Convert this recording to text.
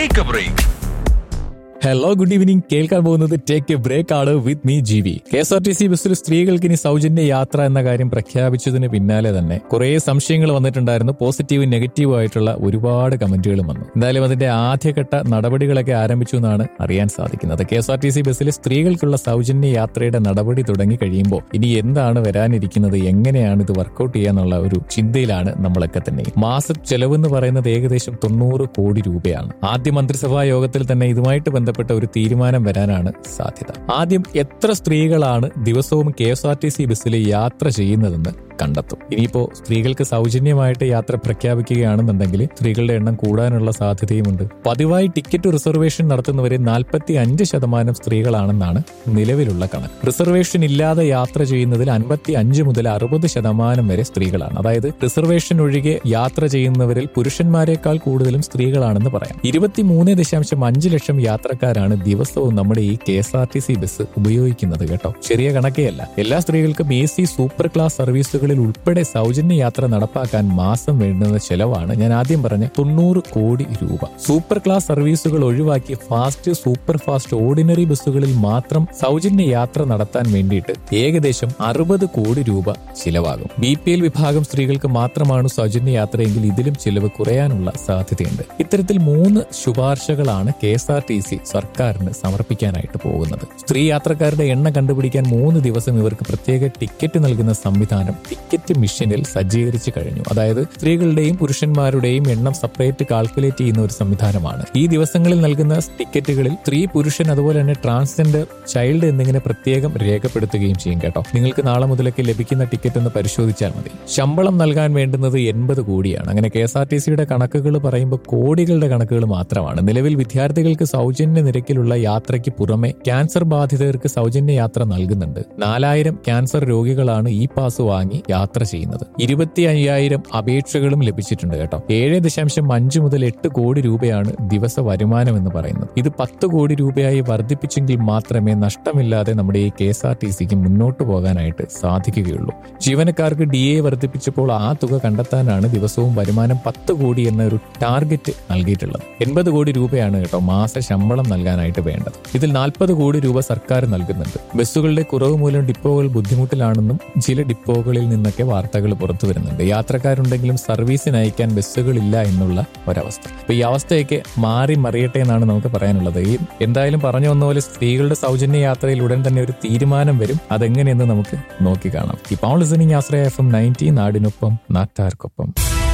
take a break hello good evening കേൾക്കാൻ പോകുന്നത് take a break ആണ് with me G K S S R T C ബസ്സിൽ സ്ത്രീകൾക്ക് ഇനി സൗജന്യ യാത്ര എന്ന കാര്യം പ്രഖ്യാപിച്ചതിന് പിന്നാലെ തന്നെ കുറെ സംശയങ്ങൾ വന്നിട്ടുണ്ടായിരുന്നു പോസിറ്റീവ് നെഗറ്റീവ് ആയിട്ടുള്ള ഒരുപാട് കമന്റുകളും വന്നു എന്തായാലും അതിന്റെ ആദ്യഘട്ട നടപടികളൊക്കെ ആരംഭിച്ചു എന്നാണ് അറിയാൻ സാധിക്കുന്നത് K S R T C ബസ്സിൽ സ്ത്രീകൾക്കുള്ള സൗജന്യ യാത്രയുടെ നടപടി തുടങ്ങി കഴിയുമ്പോൾ ഇനി എന്താണ് വരാനിരിക്കുന്നത് എങ്ങനെയാണ് ഇത് വർക്കൗട്ട് ചെയ്യാന്നുള്ള ഒരു ചിന്തയിലാണ് നമ്മളൊക്കെ തന്നെ മാസ ചെലവ് എന്ന് പറയുന്നത് ഏകദേശം തൊണ്ണൂറ് കോടി രൂപയാണ് ആദ്യ മന്ത്രിസഭാ യോഗത്തിൽ തന്നെ ഇതുമായിട്ട് ബന്ധപ്പെട്ട ഒരു തീരുമാനം വരാനാണ് സാധ്യത ആദ്യം എത്ര സ്ത്രീകളാണ് ദിവസവും K S R T C ബസ്സിൽ യാത്ര ചെയ്യുന്നതെന്ന് കണ്ടെത്തും ഇനിയിപ്പോ സ്ത്രീകൾക്ക് സൗജന്യമായിട്ട് യാത്ര പ്രഖ്യാപിക്കുകയാണെന്നുണ്ടെങ്കിൽ സ്ത്രീകളുടെ എണ്ണം കൂടാനുള്ള സാധ്യതയുമുണ്ട് പതിവായി ടിക്കറ്റ് റിസർവേഷൻ നടത്തുന്നവരെ നാൽപ്പത്തി അഞ്ച് ശതമാനം സ്ത്രീകളാണെന്നാണ് നിലവിലുള്ള കണക്ക് റിസർവേഷൻ ഇല്ലാതെ യാത്ര ചെയ്യുന്നതിൽ അൻപത്തി അഞ്ച് മുതൽ അറുപത് ശതമാനം വരെ സ്ത്രീകളാണ് അതായത് റിസർവേഷൻ ഒഴികെ യാത്ര ചെയ്യുന്നവരിൽ പുരുഷന്മാരെക്കാൾ കൂടുതലും സ്ത്രീകളാണെന്ന് പറയാം ഇരുപത്തിമൂന്ന് ദശാംശം അഞ്ച് ലക്ഷം യാത്രക്കാരാണ് ദിവസവും നമ്മുടെ ഈ K S R T C bus ഉപയോഗിക്കുന്നത് കേട്ടോ ചെറിയ കണക്കെയല്ല എല്ലാ സ്ത്രീകൾക്കും എ സി സൂപ്പർ ക്ലാസ് സർവീസുകളിൽ ഉൾപ്പെടെ സൗജന്യ യാത്ര നടപ്പാക്കാൻ മാസം വേണ്ടുന്ന ചെലവാണ് ഞാൻ ആദ്യം പറഞ്ഞ തൊണ്ണൂറ് കോടി രൂപ സൂപ്പർ ക്ലാസ് സർവീസുകൾ ഒഴിവാക്കി ഫാസ്റ്റ് സൂപ്പർ ഫാസ്റ്റ് ഓർഡിനറി ബസ്സുകളിൽ മാത്രം സൗജന്യ യാത്ര നടത്താൻ വേണ്ടിയിട്ട് ഏകദേശം അറുപത് കോടി രൂപ ചിലവാകും ബി പി എൽ വിഭാഗം സ്ത്രീകൾക്ക് മാത്രമാണ് സൗജന്യ യാത്രയെങ്കിൽ ഇതിലും ചിലവ് കുറയാനുള്ള സാധ്യതയുണ്ട് ഇത്തരത്തിൽ മൂന്ന് ശുപാർശകളാണ് K S R T C സർക്കാരിന് സമർപ്പിക്കാനായിട്ട് പോകുന്നത് സ്ത്രീ യാത്രക്കാരുടെ എണ്ണം കണ്ടുപിടിക്കാൻ മൂന്ന് ദിവസം ഇവർക്ക് പ്രത്യേക ടിക്കറ്റ് നൽകുന്ന സംവിധാനം ടിക്കറ്റ് മിഷനിൽ സജ്ജീകരിച്ചു കഴിഞ്ഞു അതായത് സ്ത്രീകളുടെയും പുരുഷന്മാരുടെയും എണ്ണം സെപ്പറേറ്റ് കാൽക്കുലേറ്റ് ചെയ്യുന്ന ഒരു സംവിധാനമാണ് ഈ ദിവസങ്ങളിൽ നൽകുന്ന ടിക്കറ്റുകളിൽ സ്ത്രീ പുരുഷൻ അതുപോലെ തന്നെ ട്രാൻസ്ജെൻഡർ ചൈൽഡ് എന്നിങ്ങനെ പ്രത്യേകം രേഖപ്പെടുത്തുകയും ചെയ്യും കേട്ടോ നിങ്ങൾക്ക് നാളെ മുതലൊക്കെ ലഭിക്കുന്ന ടിക്കറ്റ് ഒന്ന് പരിശോധിച്ചാൽ മതി ശമ്പളം നൽകാൻ വേണ്ടുന്നത് എൺപത് കോടിയാണ് അങ്ങനെ കെ എസ് ആർ ടി സിയുടെ കണക്കുകൾ പറയുമ്പോൾ കോടികളുടെ കണക്കുകൾ മാത്രമാണ് നിലവിൽ വിദ്യാർത്ഥികൾക്ക് സൗജന്യ നിരക്കിലുള്ള യാത്രയ്ക്ക് പുറമെ ക്യാൻസർ ബാധിതർക്ക് സൗജന്യ യാത്ര നൽകുന്നുണ്ട് നാലായിരം ക്യാൻസർ രോഗികളാണ് ഈ പാസ് വാങ്ങി യാത്ര ചെയ്യുന്നത് ഇരുപത്തി അയ്യായിരം അപേക്ഷകളും ലഭിച്ചിട്ടുണ്ട് കേട്ടോ ഏഴ് ദശാംശം അഞ്ച് മുതൽ എട്ട് കോടി രൂപയാണ് ദിവസ വരുമാനം എന്ന് പറയുന്നത് ഇത് പത്ത് കോടി രൂപയായി വർദ്ധിപ്പിച്ചെങ്കിൽ മാത്രമേ നഷ്ടമില്ലാതെ നമ്മുടെ ഈ കെ എസ് ആർ ടി സിക്ക് മുന്നോട്ട് പോകാനായിട്ട് സാധിക്കുകയുള്ളൂ ജീവനക്കാർക്ക് ഡി എ വർദ്ധിപ്പിച്ചപ്പോൾ ആ തുക കണ്ടെത്താനാണ് ദിവസവും വരുമാനം പത്ത് കോടി എന്ന ഒരു ടാർഗറ്റ് നൽകിയിട്ടുള്ളത് എൺപത് കോടി രൂപയാണ് കേട്ടോ മാസ ശമ്പളം നൽകാനായിട്ട് വേണ്ടത് ഇതിൽ നാൽപ്പത് കോടി രൂപ സർക്കാർ നൽകുന്നുണ്ട് ബസ്സുകളുടെ കുറവ് മൂലം ഡിപ്പോകൾ ബുദ്ധിമുട്ടിലാണെന്നും ചില ഡിപ്പോകളിൽ നിന്നൊക്കെ വാർത്തകൾ പുറത്തു വരുന്നുണ്ട് യാത്രക്കാരുണ്ടെങ്കിലും സർവീസിന് അയക്കാൻ ബസ്സുകളില്ല എന്നുള്ള ഒരവസ്ഥ അപ്പൊ ഈ അവസ്ഥയൊക്കെ മാറി മറിയട്ടെ എന്നാണ് നമുക്ക് പറയാനുള്ളത് ഈ എന്തായാലും പറഞ്ഞു വന്ന പോലെ സ്ത്രീകളുടെ സൗജന്യ യാത്രയിൽ ഉടൻ തന്നെ ഒരു തീരുമാനം വരും അതെങ്ങനെയെന്ന് നമുക്ക് നോക്കി കാണാം ഇപ്പോൾ listening Ashraya F M ninety നാടിനൊപ്പം നാട്ടാർക്കൊപ്പം